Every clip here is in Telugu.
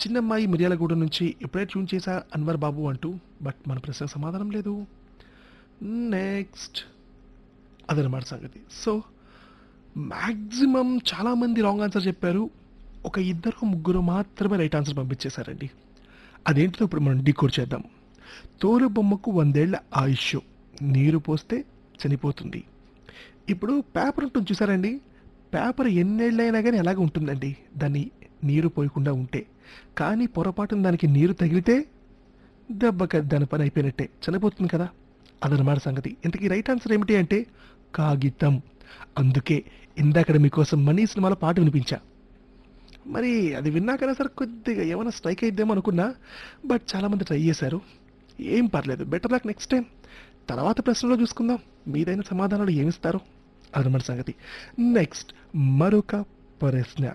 చిన్నమ్మాయి మిర్యాలగూడ నుంచి ఇప్పుడే ట్యూన్ చేశా అన్వర్ బాబు అంటూ బట్ మన ప్రశ్నకు సమాధానం లేదు నెక్స్ట్ అదనమాట సంగతి సో మ్యాక్సిమం చాలామంది రాంగ్ ఆన్సర్ చెప్పారు ఒక ఇద్దరు ముగ్గురు మాత్రమే రైట్ ఆన్సర్ పంపించేశారండి అదేంటో ఇప్పుడు మనం డీకోడ్ చేద్దాం తోలు బొమ్మకు వందేళ్ల ఆయుష్ నీరు పోస్తే చనిపోతుంది ఇప్పుడు పేపర్ ఉంటుంది చూసారండి పేపర్ ఎన్నేళ్ళైనా కానీ అలాగే ఉంటుందండి దాన్ని నీరు పోయకుండా ఉంటే కానీ పొరపాటున దానికి నీరు తగిలితే దెబ్బక దాని పని అయిపోయినట్టే చనిపోతుంది కదా అదనమాట సంగతి ఇంతకీ రైట్ ఆన్సర్ ఏమిటి అంటే కాగితం అందుకే ఇందాక మీకోసం మనీ సినిమాలో పాట వినిపించా మరి అది విన్నాకనే సరే కొద్దిగా ఏమైనా స్ట్రైక్ అయిద్దేమో అనుకున్నా బట్ చాలామంది ట్రై చేశారు ఏం పర్లేదు బెటర్ లక్ నెక్స్ట్ టైం తర్వాత ప్రశ్నలో చూసుకుందాం మీదైన సమాధానాలు ఏమిస్తారు అదనమాట సంగతి నెక్స్ట్ మరొక ప్రశ్న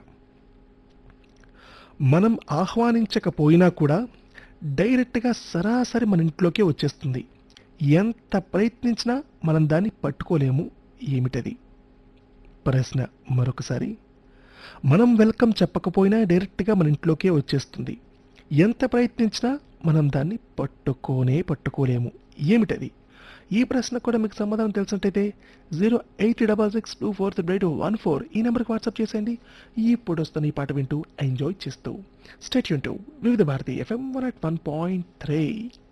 మనం ఆహ్వానించకపోయినా కూడా డైరెక్ట్గా సరాసరి మన ఇంట్లోకే వచ్చేస్తుంది ఎంత ప్రయత్నించినా మనం దాన్ని పట్టుకోలేము ఏమిటది ప్రశ్న మరొకసారి మనం వెల్కమ్ చెప్పకపోయినా డైరెక్ట్గా మన ఇంట్లోకే వచ్చేస్తుంది ఎంత ప్రయత్నించినా మనం దాన్ని పట్టుకోనే పట్టుకోలేము ఏమిటది ఈ ప్రశ్న కూడా మీకు సమాధానం తెలిసినట్టయితే zero eight double six two four three eight one four ఈ నెంబర్కి వాట్సాప్ చేసేయండి ఇప్పుడు వస్తున్న ఈ పాట వింటూ ఎంజాయ్ చేస్తూ state to Vividh Bharati FM one at one point three